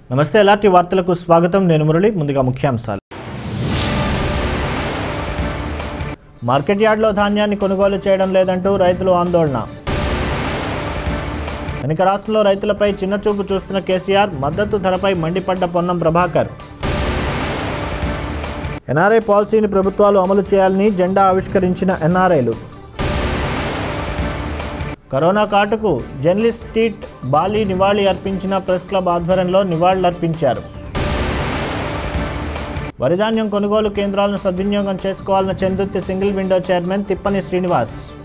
నమస్తే ఎలాంటి వార్తలకు స్వాగతం నేను మురళి ముందుగా ముఖ్యాంశాలు మార్కెట్ యార్డ్లో ధాన్యాన్ని కొనుగోలు చేయడం లేదంటూ రైతులు ఆందోళన వెనుక రాష్ట్రంలో రైతులపై చిన్నచూపు చూస్తున్న కేసీఆర్ మద్దతు ధరపై మండిపడ్డ పొన్నం ప్రభాకర్ ఎన్ఆర్ఐ పాలసీని ప్రభుత్వాలు అమలు చేయాలని జెండా ఆవిష్కరించిన ఎన్ఆర్ఐలు కరోనా కాటుకు జర్నలిస్ట్ టీట్ బాలి నివాళి అర్పించిన ప్రెస్ క్లబ్ ఆధ్వర్యంలో నివాళులర్పించారు వరిధాన్యం కొనుగోలు కేంద్రాలను సద్వినియోగం చేసుకోవాలన్న Chandurthi single window chairman Thippani Srinivas